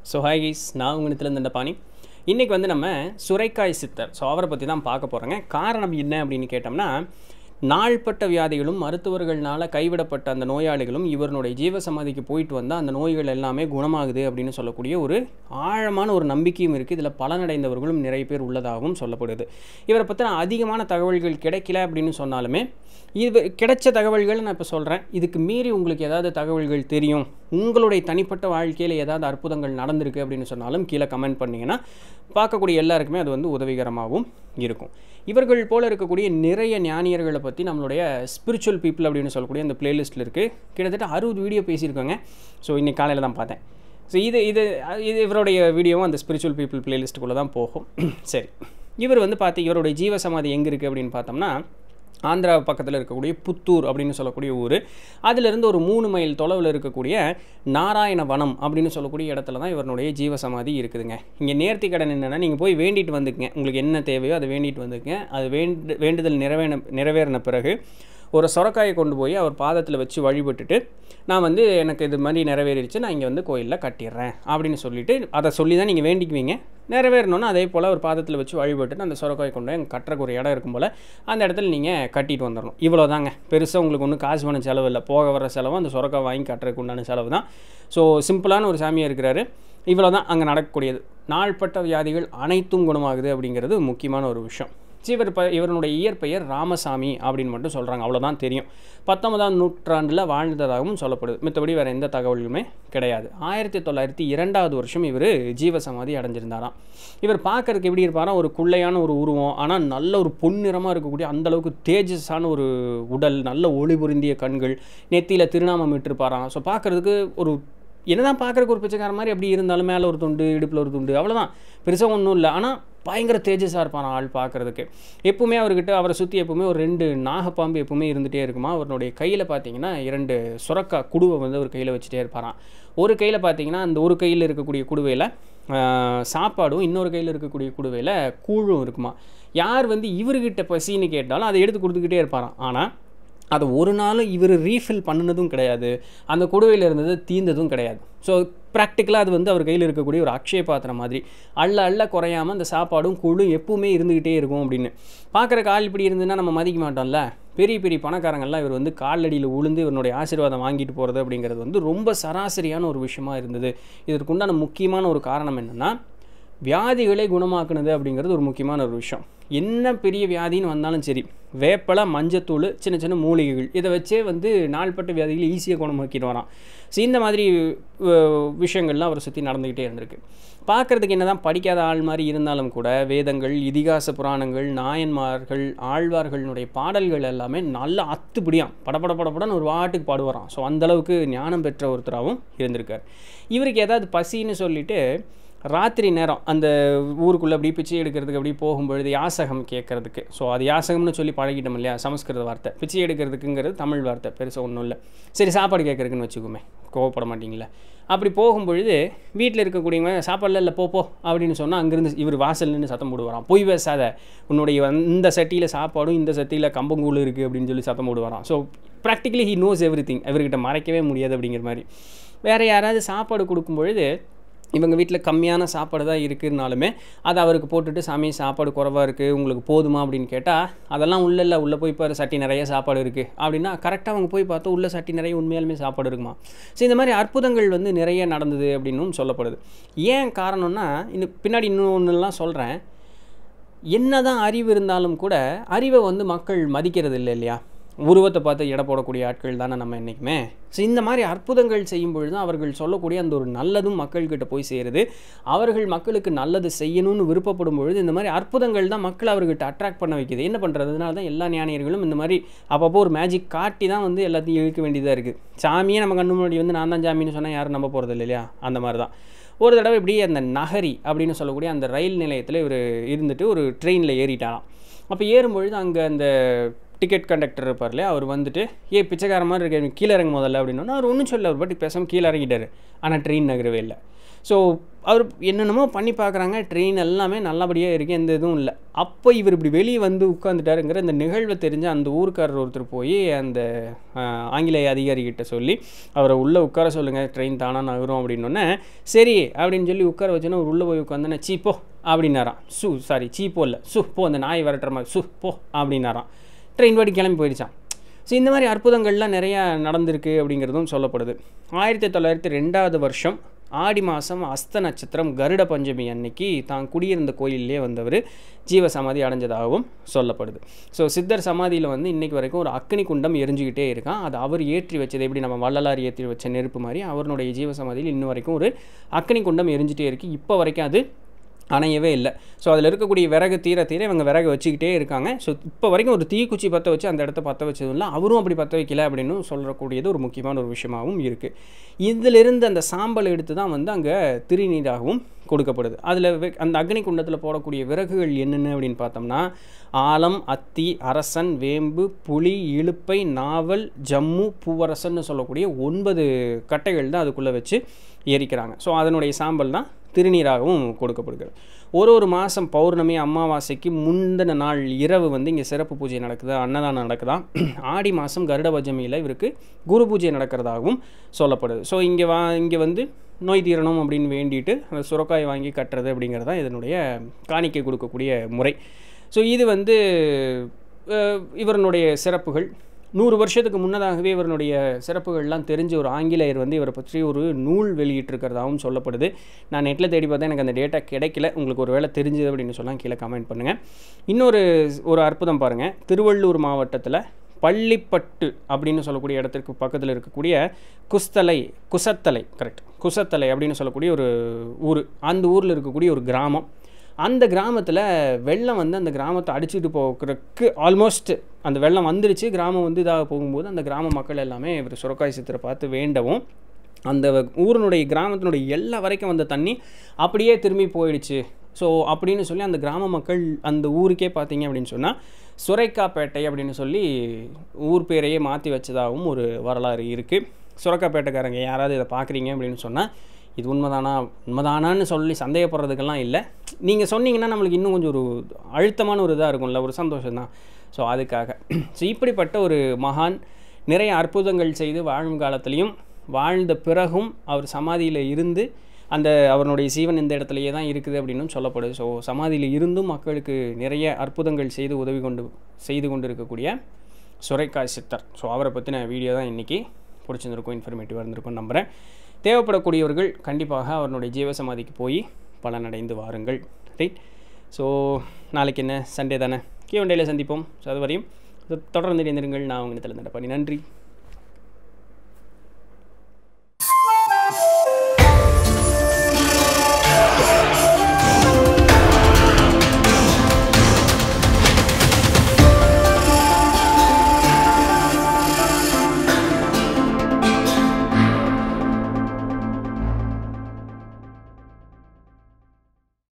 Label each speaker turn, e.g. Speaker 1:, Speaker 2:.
Speaker 1: so hi guys நான் உங்களிடத்துலேருந்து இந்த பாணி இன்றைக்கி வந்து நம்ம சுரைக்காய் சித்தர் ஸோ அவரை பற்றி தான் பார்க்க போகிறோங்க காரணம் என்ன அப்படின்னு கேட்டோம்னா நாள்பட்ட வியாதிகளும் மருத்துவர்களால் கைவிடப்பட்ட அந்த நோயாளிகளும் இவருடைய ஜீவசமாதிக்கு போயிட்டு வந்தால் அந்த நோய்கள் எல்லாமே குணமாகுது அப்படின்னு சொல்லக்கூடிய ஒரு ஆழமான ஒரு நம்பிக்கையும் இருக்குது இதில் பலனடைந்தவர்களும் நிறைய பேர் உள்ளதாகவும் சொல்லப்படுது இவரை பற்றின அதிகமான தகவல்கள் கிடைக்கல அப்படின்னு சொன்னாலுமே இது கிடைச்ச தகவல்கள் நான் இப்போ சொல்கிறேன் இதுக்கு மீறி உங்களுக்கு ஏதாவது தகவல்கள் தெரியும் உங்களுடைய தனிப்பட்ட வாழ்க்கையில் ஏதாவது அற்புதங்கள் நடந்திருக்கு அப்படின்னு சொன்னாலும் கீழே கமெண்ட் பண்ணிங்கன்னா பார்க்கக்கூடிய எல்லாருக்குமே அது வந்து உதவிகரமாகவும் இருக்கும் இவர்கள் போல் இருக்கக்கூடிய நிறைய ஞானியர்களை பற்றி நம்மளுடைய ஸ்பிரிச்சுவல் பீப்புள் அப்படின்னு சொல்லக்கூடிய இந்த பிளேலிஸ்ட்டில் இருக்குது கிட்டத்தட்ட அறுபது வீடியோ பேசியிருக்காங்க ஸோ இன்றைக்கி காலையில் தான் பார்த்தேன் ஸோ இது இது இது இவருடைய வீடியோவும் அந்த ஸ்பிரிச்சுவல் பீப்புள் பிளேலிஸ்ட்டுக்குள்ளே தான் போகும் சரி இவர் வந்து பார்த்து இவருடைய ஜீவசமாதி எங்கே இருக்குது அப்படின்னு பார்த்தோம்னா ஆந்திரா பக்கத்தில் இருக்கக்கூடிய புத்தூர் அப்படின்னு சொல்லக்கூடிய ஊர் அதிலிருந்து ஒரு மூணு மைல் தொலைவில் இருக்கக்கூடிய நாராயணவனம் அப்படின்னு சொல்லக்கூடிய இடத்துல தான் இவருடைய ஜீவசமாதி இருக்குதுங்க இங்கே நேர்த்தி கடன் என்னென்னா நீங்கள் போய் வேண்டிட்டு வந்துக்குங்க உங்களுக்கு என்ன தேவையோ அதை வேண்டிட்டு வந்துக்குங்க அது வேண்டு வேண்டுதல் நிறைவேன நிறைவேறின பிறகு ஒரு சொரக்காயை கொண்டு போய் அவர் பாதத்தில் வச்சு வழிபட்டுட்டு நான் வந்து எனக்கு இது மாதிரி நிறைவேறிடுச்சு நான் இங்கே வந்து கோயிலில் கட்டிடுறேன் அப்படின்னு சொல்லிட்டு அதை சொல்லி தான் நீங்கள் வேண்டிக்குவீங்க நிறைவேறணும்னா அதே போல் ஒரு பாதத்தில் வச்சு வழிபட்டுட்டு அந்த சொரக்காய் கொண்டு போய் கட்டுறக்கு ஒரு இடம் இருக்கும் போல் அந்த இடத்துல நீங்கள் கட்டிட்டு வந்துடணும் இவ்வளோ தாங்க பெருசாக உங்களுக்கு ஒன்றும் காசு பண்ண செலவு இல்லை போக வர செலவு அந்த சொரக்காய் வாங்கி கட்டுறதுக்கு உண்டான செலவு தான் ஸோ சிம்பிளான ஒரு சாமியாக இருக்கிறாரு இவ்வளோ தான் அங்கே நடக்கக்கூடியது நாள்பட்ட வியாதிகள் அனைத்தும் குணமாகுது அப்படிங்கிறது முக்கியமான ஒரு விஷயம் இவர் ப இவருடைய இயற்பெயர் ராமசாமி அப்படின்னு மட்டும் சொல்கிறாங்க அவ்வளோதான் தெரியும் பத்தொன்பதாம் நூற்றாண்டில் வாழ்ந்ததாகவும் சொல்லப்படுது மித்தபடி வேறு எந்த தகவல்களுமே கிடையாது ஆயிரத்தி தொள்ளாயிரத்தி இரண்டாவது வருஷம் இவர் ஜீவசமாதி அடைஞ்சிருந்தாராம் இவர் பார்க்கறதுக்கு எப்படி இருப்பாராம் ஒரு குள்ளையான ஒரு உருவம் ஆனால் நல்ல ஒரு பொன்னிறமாக இருக்கக்கூடிய அந்தளவுக்கு தேஜஸான ஒரு உடல் நல்ல ஒளி பொருந்திய கண்கள் நெத்தியில் திருநாமம் இட்டிருப்பாராம் ஸோ பார்க்குறதுக்கு ஒரு என்னதான் பார்க்குறக்கு ஒரு பிச்சைக்கார மாதிரி அப்படி இருந்தாலும் மேலே ஒரு துண்டு இடுப்பில் ஒரு துண்டு அவ்வளோதான் பெருசாக ஒன்றும் இல்லை ஆனால் பயங்கர தேஜஸாக இருப்பான் ஆள் பார்க்குறதுக்கு எப்பவுமே அவர்கிட்ட அவரை சுற்றி எப்பவுமே ஒரு ரெண்டு நாகப்பாம்பு எப்பவுமே இருந்துகிட்டே இருக்குமா அவருடைய கையில் பார்த்தீங்கன்னா இரண்டு சுரக்கா குடுவை வந்து அவர் கையில் வச்சுட்டே இருப்பாராம் ஒரு கையில் பார்த்தீங்கன்னா அந்த ஒரு கையில் இருக்கக்கூடிய குடுவையில் சாப்பாடும் இன்னொரு கையில் இருக்கக்கூடிய குடுவையில் கூழும் இருக்குமா யார் வந்து இவர்கிட்ட பசின்னு கேட்டாலும் அதை எடுத்து கொடுத்துக்கிட்டே இருப்பாராம் ஆனால் அதை ஒரு நாளும் இவர் ரீஃபில் பண்ணினதும் கிடையாது அந்த குடுவையில் இருந்தது தீர்ந்ததும் கிடையாது ஸோ ப்ராக்டிக்கலாக அது வந்து அவர் கையில் இருக்கக்கூடிய ஒரு அக்ஷய பாத்திரம் மாதிரி அள்ள அள்ள குறையாமல் அந்த சாப்பாடும் குழும் எப்பவுமே இருந்துக்கிட்டே இருக்கும் அப்படின்னு பார்க்குற கால் இப்படி இருந்ததுன்னா நம்ம மதிக்க மாட்டோம்ல பெரிய பெரிய பணக்காரங்கள்லாம் இவர் வந்து காலடியில் உளுந்து இவருடைய ஆசீர்வாதம் வாங்கிட்டு போகிறது அப்படிங்கிறது வந்து ரொம்ப சராசரியான ஒரு விஷயமா இருந்தது இதற்குண்டான முக்கியமான ஒரு காரணம் என்னென்னா வியாதிகளை குணமாக்குனது அப்படிங்கிறது ஒரு முக்கியமான ஒரு விஷயம் என்ன பெரிய வியாதின்னு வந்தாலும் சரி வேப்பலை மஞ்சத்தூள் சின்ன சின்ன மூலிகைகள் இதை வச்சே வந்து நாள்பட்ட வியாதிகளை ஈஸியாக குணமாக்கிட்டு வரான் ஸோ இந்த மாதிரி விஷயங்கள்லாம் அவரை சுற்றி நடந்துக்கிட்டே இருந்திருக்கு பார்க்குறதுக்கு என்ன தான் படிக்காத ஆள் மாதிரி இருந்தாலும் கூட வேதங்கள் இதிகாச புராணங்கள் நாயன்மார்கள் ஆழ்வார்களுடைய பாடல்கள் எல்லாமே நல்ல அத்துப்படியாம் படப்பட படப்படன்னு ஒரு வாட்டுக்கு பாடுவாராம் ஸோ அந்தளவுக்கு ஞானம் பெற்ற ஒருத்தராகவும் இருந்திருக்கார் இவருக்கு ஏதாவது பசின்னு சொல்லிட்டு ராத்திரி நேரம் அந்த ஊருக்குள்ளே அப்படி பிச்சை எடுக்கிறதுக்கு அப்படி போகும்பொழுது யாசகம் கேட்குறதுக்கு ஸோ அது யாசகம்னு சொல்லி பழகிட்டோம் இல்லையா சமஸ்கிருத வார்த்தை பிச்சை எடுக்கிறதுக்குங்கிறது தமிழ் வார்த்தை பெருசாக ஒன்றும் இல்லை சரி சாப்பாடு கேட்குறதுக்குன்னு வச்சுக்கோமே கோவப்பட மாட்டிங்களா அப்படி போகும்பொழுது வீட்டில் இருக்கக்கூடியவங்க சாப்பாடுல இல்லை போ அப்படின்னு சொன்னால் அங்கேருந்து இவர் வாசல் நின்று சத்தம் போடுவாராம் பொய் பேசாத உன்னுடைய இந்த சட்டியில் சாப்பாடும் இந்த சட்டியில் கம்பங்கூழ் இருக்குது அப்படின்னு சொல்லி சத்தம் போடுவாராம் so practically he knows everything இவர்கிட்ட மறைக்கவே முடியாது அப்படிங்கிற மாதிரி வேறு யாராவது சாப்பாடு கொடுக்கும் பொழுது இவங்க வீட்டில் கம்மியான சாப்பாடு தான் இருக்குதுனாலுமே அதை அவருக்கு போட்டுட்டு சாமி சாப்பாடு குறவாக இருக்குது உங்களுக்கு போதுமா அப்படின்னு கேட்டால் அதெல்லாம் உள்ள இல்லை உள்ளே போய் பாரு சட்டி நிறைய சாப்பாடு இருக்குது அப்படின்னா கரெக்டாக அவங்க போய் பார்த்தா உள்ள சட்டி நிறைய உண்மையாலுமே சாப்பாடு இருக்குமா ஸோ இந்த மாதிரி அற்புதங்கள் வந்து நிறைய நடந்தது அப்படின்னும் சொல்லப்படுது ஏன் காரணம்னா இந்த பின்னாடி இன்னொன்றுலாம் சொல்கிறேன் என்ன தான் அறிவு இருந்தாலும் கூட அறிவை வந்து மக்கள் மதிக்கிறது இல்லை இல்லையா உருவத்தை பார்த்து எடை போடக்கூடிய ஆட்கள் தானே நம்ம என்றைக்குமே ஸோ இந்த மாதிரி அற்புதங்கள் செய்யும் பொழுது தான் அவர்கள் சொல்லக்கூடிய அந்த ஒரு நல்லதும் மக்கள்கிட்ட போய் சேருது அவர்கள் மக்களுக்கு நல்லது செய்யணும்னு விருப்பப்படும் பொழுது இந்த மாதிரி அற்புதங்கள் தான் மக்கள் அவர்கிட்ட அட்ராக்ட் பண்ண வைக்கிது என்ன பண்ணுறதுனால தான் எல்லா ஞானியர்களும் இந்த மாதிரி அப்பப்போ ஒரு மேஜிக் காட்டி தான் வந்து எல்லாத்தையும் இழுக்க வேண்டியதாக இருக்குது சாமியே நம்ம கண்ணு முன்னாடி வந்து நான் தான் சாமின்னு சொன்னால் யாரும் நம்ப போகிறது இல்லையா அந்த மாதிரி தான் ஒரு தடவை இப்படி அந்த நகரி அப்படின்னு சொல்லக்கூடிய அந்த ரயில் நிலையத்தில் இவர் இருந்துட்டு ஒரு ட்ரெயினில் ஏறிட்டாராம் அப்போ ஏறும்பொழுது அங்கே அந்த டிக்கெட் கண்டக்டர் இருப்பார் இல்லையா அவர் வந்துட்டு ஏ பிச்சைக்கார மாதிரி இருக்க கீழே இறங்க முதல்ல அப்படின்னா அவர் ஒன்றும் சொல்ல அவர் பாட்டி பேசாமல் கீழே இறங்கிட்டார் ஆனால் ட்ரெயின் நகரவே இல்லை ஸோ அவர் என்னென்னமோ பண்ணி பார்க்குறாங்க ட்ரெயின் எல்லாமே நல்லபடியாக இருக்குது எந்த இதுவும் இல்லை அப்போ இவர் இப்படி வெளியே வந்து உட்காந்துட்டாருங்கிற இந்த நிகழ்வை தெரிஞ்ச அந்த ஊருக்காரர் ஒருத்தர் போய் அந்த ஆஹ், ஆங்கிலேய அதிகாரிகிட்ட சொல்லி அவரை உள்ளே உட்கார சொல்லுங்கள் ட்ரெயின் தானாக நகரும் அப்படின்னோடனே சரி அப்படின்னு சொல்லி உட்கார வச்சோன்னா அவர் உள்ளே போய் உட்காந்தோன்னே சீ போ அப்படின்னாராம் சு சாரி சீ போ இல்லை சு போ அந்த நாய் விரட்டுற மாதிரி சு போ அப்படின்னாராம் ட்ரெயின் வாடி கிளம்பி போயிடுச்சான் ஸோ இந்த மாதிரி அற்புதங்கள்லாம் நிறையா நடந்திருக்கு அப்படிங்கிறதும் சொல்லப்படுது ஆயிரத்தி தொள்ளாயிரத்தி ரெண்டாவது வருஷம் ஆடி மாதம் அஸ்த நட்சத்திரம் கருட பஞ்சமி அன்னைக்கு தான் குடியிருந்த கோயிலே வந்தவர் ஜீவசமாதி அடைஞ்சதாகவும் சொல்லப்படுது ஸோ சித்தர் சமாதியில் வந்து இன்னைக்கு வரைக்கும் ஒரு அக்னி குண்டம் எரிஞ்சுக்கிட்டே இருக்கான் அது அவர் ஏற்றி வச்சது எப்படி நம்ம வள்ளலார் ஏற்றி வச்ச நெருப்பு மாதிரி அவருடைய ஜீவசமாதியில் இன்ன வரைக்கும் ஒரு அக்னி குண்டம் எரிஞ்சிட்டே இருக்குது இப்போ வரைக்கும் அது அணையவே இல்லை ஸோ அதில் இருக்கக்கூடிய விறகு தீர தீர இவங்க விறகு வச்சுக்கிட்டே இருக்காங்க ஸோ இப்போ வரைக்கும் ஒரு தீக்குச்சி பற்ற வச்சு அந்த இடத்த பற்ற வச்சதும் இல்லை அவரும் அப்படி பற்ற வைக்கல அப்படின்னு சொல்லக்கூடியது ஒரு முக்கியமான ஒரு விஷயமாகவும் இருக்குது இதிலிருந்து அந்த சாம்பல் எடுத்து தான் வந்து அங்கே திருநீராகவும் கொடுக்கப்படுது அதில் அந்த அக்னி குண்டத்தில் போடக்கூடிய விறகுகள் என்னென்ன அப்படின்னு பார்த்தோம்னா ஆலம் அத்தி அரசன் வேம்பு புலி இழுப்பை நாவல் ஜம்மு பூவரசன்னு சொல்லக்கூடிய ஒன்பது கட்டைகள் தான் அதுக்குள்ளே வச்சு எரிக்கிறாங்க ஸோ அதனுடைய சாம்பல் தான் திருநீராகவும் கொடுக்கப்படுகிறது ஒரு ஒரு மாதம் பௌர்ணமி அமாவாசைக்கு முந்தின நாள் இரவு வந்து இங்கே சிறப்பு பூஜை நடக்குது அன்னதானம் நடக்குதா ஆடி மாதம் கருட பஞ்சமியில் இவருக்கு குரு பூஜை நடக்கிறதாகவும் சொல்லப்படுது ஸோ இங்கே வா இங்கே வந்து நோய் தீரணும் அப்படின்னு வேண்டிட்டு அந்த சுரக்காய் வாங்கி கட்டுறது அப்படிங்கிறது தான் இதனுடைய காணிக்கை கொடுக்கக்கூடிய முறை ஸோ இது வந்து அஹ், இவருடைய சிறப்புகள் நூறு வருஷத்துக்கு முன்னதாகவே இவருடைய சிறப்புகள்லாம் தெரிஞ்ச ஒரு ஆங்கிலேயர் வந்து இவரை பற்றி ஒரு நூல் வெளியிட்டிருக்கிறதாகவும் சொல்லப்படுது நான் நெட்டில் தேடி பார்த்தா எனக்கு அந்த டேட்டா கிடைக்கல உங்களுக்கு ஒரு வேளை தெரிஞ்சது அப்படின்னு சொன்னால் கீழே கமெண்ட் பண்ணுங்கள் இன்னொரு ஒரு அற்புதம் பாருங்கள் திருவள்ளூர் மாவட்டத்தில் பள்ளிப்பட்டு அப்படின்னு சொல்லக்கூடிய இடத்திற்கு பக்கத்தில் இருக்கக்கூடிய குஸ்தலை குசத்தலை கரெக்ட் குசத்தலை அப்படின்னு சொல்லக்கூடிய ஒரு ஊர் அந்த ஊரில் இருக்கக்கூடிய ஒரு கிராமம் அந்த கிராமத்தில் வெள்ளம் வந்து அந்த கிராமத்தை அடிச்சுட்டு போகிறதுக்கு ஆல்மோஸ்ட் அந்த வெள்ளம் வந்துருச்சு கிராமம் வந்து இதாக போகும்போது அந்த கிராம மக்கள் எல்லாமே இவர் சுரக்காய் சித்திரை பார்த்து வேண்டவும் அந்த ஊரினுடைய கிராமத்தினுடைய எல்லா வரைக்கும் வந்த தண்ணி அப்படியே திரும்பி போயிடுச்சு ஸோ அப்படின்னு சொல்லி அந்த கிராம மக்கள் அந்த ஊருக்கே பார்த்தீங்க அப்படின்னு சொன்னால் சுரைக்காப்பேட்டை அப்படின்னு சொல்லி ஊர் பேரையே மாற்றி வச்சதாகவும் ஒரு வரலாறு இருக்குது சுரக்காப்பேட்டைக்காரங்க யாராவது இதை பார்க்குறீங்க அப்படின்னு சொன்னால் இது உண்மைதானா உண்மைதானான்னு சொல்லி சந்தேகப்படுறதுக்கெல்லாம் இல்லை நீங்கள் சொன்னீங்கன்னா நம்மளுக்கு இன்னும் கொஞ்சம் ஒரு அழுத்தமான ஒரு இதாக இருக்கும்ல ஒரு சந்தோஷம் தான் ஸோ அதுக்காக ஸோ இப்படிப்பட்ட ஒரு மகான் நிறைய அற்புதங்கள் செய்து வாழும் காலத்துலேயும் வாழ்ந்த பிறகும் அவர் சமாதியில் இருந்து அந்த அவருடைய சீவன் இந்த இடத்துலையே தான் இருக்குது அப்படின்னும் சொல்லப்படுது ஸோ சமாதியில் இருந்தும் மக்களுக்கு நிறைய அற்புதங்கள் செய்து உதவி கொண்டு செய்து கொண்டு இருக்கக்கூடிய சுரைக்காய் சித்தர் ஸோ அவரை பற்றின வீடியோ தான் இன்றைக்கி பிடிச்சிருந்திருக்கும் இன்ஃபர்மேட்டிவாக இருந்திருக்கும் நம்புகிறேன் தேவைப்படக்கூடியவர்கள் கண்டிப்பாக அவருடைய ஜீவசமாதிக்கு போய் பலனடைந்து வாருங்கள் ரைட் ஸோ நாளைக்கு என்ன சண்டே தானே கீவண்டையில் சந்திப்போம் ஸோ அது வரையும் தொடர்ந்து இணைந்திருங்கள் நான் உங்கள் இடத்துல பண்ணி நன்றி